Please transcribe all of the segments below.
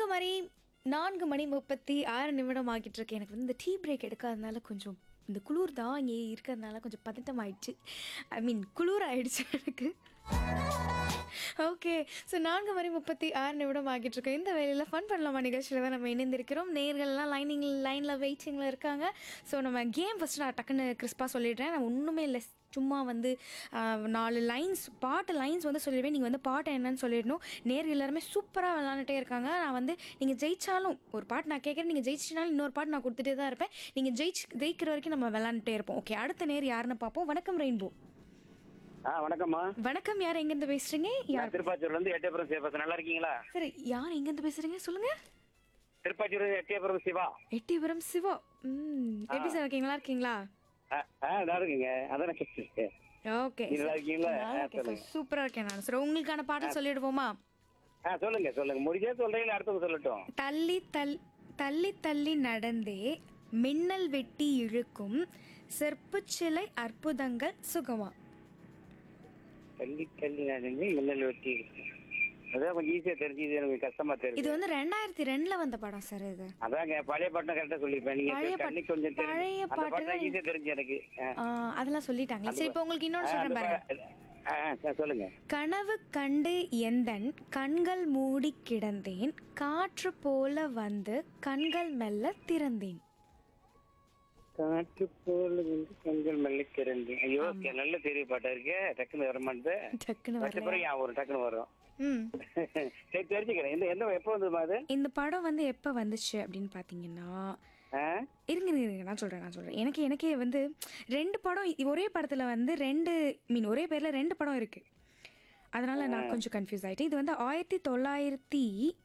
மணி நான்கு மணி முப்பத்தி ஆறு நிமிடம் ஆகிட்டு இருக்கு எனக்கு வந்து இந்த டீ பிரேக் எடுக்காதனால கொஞ்சம் இந்த குளிர் தான் இங்கே இருக்கிறதுனால கொஞ்சம் பதட்டம் ஆயிடுச்சு ஐ மீன் குளிர் ஆயிடுச்சு எனக்கு ஓகே ஸோ நான்கு மணி முப்பத்தி ஆறு நிமிடம் ஆகிட்டு இருக்கு இந்த வேலையில் ஃபன் பண்ணலாமா நிகழ்ச்சியில் தான் நம்ம இணைந்திருக்கிறோம் நேர்கள்லாம் லைனிங் லைனில் வெயிட்டிங்கில் இருக்காங்க ஸோ நம்ம கேம் ஃபஸ்ட்டு நான் டக்குன்னு கிறிஸ்பாக சொல்லிடுறேன் நான் ஒன்றுமே இல்லை சும்மா வந்து ஆஹ், நாலு லைன்ஸ் பாட்டு லைன்ஸ் வந்து சொல்லிடுவேன் நீங்கள் வந்து பாட்டு என்னன்னு சொல்லிடணும் நேர்கள் எல்லாருமே சூப்பராக விளாண்டுட்டே இருக்காங்க நான் வந்து நீங்கள் ஜெயிச்சாலும் ஒரு பாட்டு நான் கேட்குறேன் நீங்கள் ஜெயிச்சினாலும் இன்னொரு பாட்டு நான் கொடுத்துட்டே தான் இருப்பேன் நீங்கள் ஜெயிச்சு ஜெயிக்கிற வரைக்கும் நம்ம விளாண்டுட்டே இருப்போம் ஓகே அடுத்த நேர் யாருன்னு பார்ப்போம் வணக்கம் ரெயின்போ ஆ வணக்கம்மா வணக்கம் யார் எங்கேருந்து பேசுகிறீங்க யார் நான் திருப்பாச்சூர்ல இருந்து எட்டயபுரம் சிவா நல்லா இருக்கீங்களா சரி யார் எங்கேருந்து பேசுறீங்க சொல்லுங்க திருப்பாச்சூர் எட்டயபுரம் சிவா எட்டிபுரம் சிவா ம் எப்படி சார் இருக்கீங்க நல்லா இருக்கீங்களா ஆ ஆ, நல்லா இருக்குங்க அதான் நான் கேட்டேன். ஓகே நீங்க நல்லா இருக்கீங்களா? நல்லா இருக்கேன் சார் சூப்பரா இருக்கேன் நான் சார் உங்களுக்கான பாட்டு சொல்லிடுவோமா ஆ சொல்லுங்க சொல்லுங்க முடிஞ்சே சொல்றீங்களா அடுத்தவங்க சொல்லட்டும் தள்ளி தள் தள்ளி தள்ளி நடந்தே மின்னல் வெட்டி இழுக்கும் செற்புச் சிலை அற்புதங்கள் சுகமா தள்ளி தள்ளி நடந்து மின்னல் வெட்டி அதான் கொஞ்சம் ஈஸியா தெரிஞ்சு இது எனக்கு கஷ்டமா இது தெரியுது வந்து ரெண்டாயிரத்தி ரெண்டுல வந்த படம் சார் இது அதாங்க பழைய பாட்டு கரெக்டா சொல்லிருப்பேன் நீங்க பழைய கண்ணி பாட்டு- கொஞ்சம் தெரிஞ்சு பழைய அந்த பாட்டு பாட்டு தான் ஈஸியா தெரிஞ்சு எனக்கு ஆ. ஆ, அதெல்லாம் சொல்லிட்டாங்க சரி இப்போ உங்களுக்கு ஆ, இன்னொன்று அந்த சொல்றேன் பாருங்க பா- ஆ, ஆ, சரி, சொல்லுங்க கனவு கண்டு எந்தன் கண்கள் மூடி கிடந்தேன் காற்று போல வந்து கண்கள் மெல்ல திறந்தேன் காற்று போல வந்து கண்கள் மெல்ல திறந்து ஐயோ நல்ல தெரிய பாட்டா இருக்கு டக்குன்னு வர மாட்டேன் டக்குன்னு வச்ச வரல பிறகு ஞாபகம் வரும் டக்குன்னு வரும் ம் சரி தெரிஞ்சுக்கிறேன் இந்த எந்த எப்போ வந்ததுமா அது இந்த படம் வந்து எப்போ வந்துச்சு அப்படின்னு பார்த்தீங்கன்னா ஆ? இருங்க இருங்க, இருங்க நான் சொல்கிறேன் நான் சொல்கிறேன் எனக்கு எனக்கே வந்து ரெண்டு படம் இ- ஒரே படத்தில் வந்து ரெண்டு மீன் ஒரே பேரில் ரெண்டு படம் இருக்குது அதனால் நான் கொஞ்சம் கன்ஃபியூஸ் ஆகிட்டேன் இது வந்து ஆயிரத்தி தொள்ளாயிரத்தி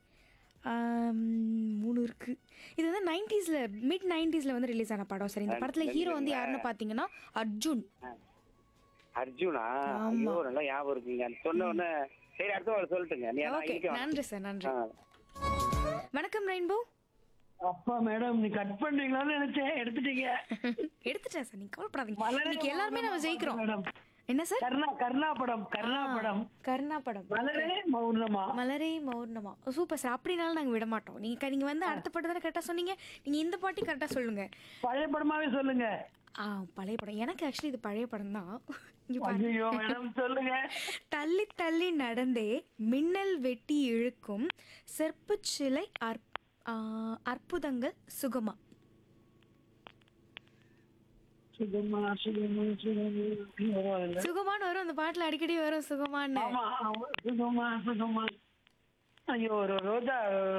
ஆம், மூணு இருக்குது இது வந்து நைன்டிஸில் மிட் நைன்டிஸில் வந்து ரிலீஸ் ஆன படம் சரி இந்த படத்தில் ஹீரோ வந்து யாருன்னு பார்த்தீங்கன்னா அர்ஜுன் அர்ஜுனா ஐயோ நல்லா ஞாபகம் இருக்குங்க சொன்ன உடனே சரி அடுத்த வாரம் சொல்லட்டுங்க நீ நான் ஓகே இருக்கேன். நன்றி சார் நன்றி ஆ. வணக்கம் ரெயின்போ அப்பா மேடம் நீ கட் பண்றீங்களான்னு நினைச்சேன் எடுத்துட்டீங்க எடுத்துட்டேன் சார் நீங்க கவலைப்படாதீங்க மலரே இன்னைக்கு எல்லாருமே நம்ம ஜெயிக்கிறோம் மேடம் என்ன சார் கர்ணா கர்ணா படம் கர்ணா படம் கருணா படம் மலரே மௌனமா மலரே மௌனமா சூப்பர் சார் அப்படினாலும் நாங்க விட மாட்டோம் நீங்க க- நீங்க வந்து அடுத்த பாட்டு தானே கரெக்டா சொன்னீங்க நீங்க இந்த பாட்டி கரெக்டா சொல்லுங்க பழைய படமாவே சொல்லுங்க ஆ பழைய படம் எனக்கு ஆக்சுவலி இது பழைய படம் தான் இங்க பாருங்க. ஐயோ மேடம் சொல்லுங்க தள்ளி தள்ளி நடந்தே மின்னல் வெட்டி இழுக்கும் செற்புச் சிலை அற் ஆ, அற்புதங்கள் சுகமா சுகமா சுகமா சுகமா சுகமான்னு வரும் அந்த பாட்டுல அடிக்கடி வரும் சுகமான்னு ஆமா ஆமா, சுகமா சுகமா ஐயோ ஒரு ரோஜா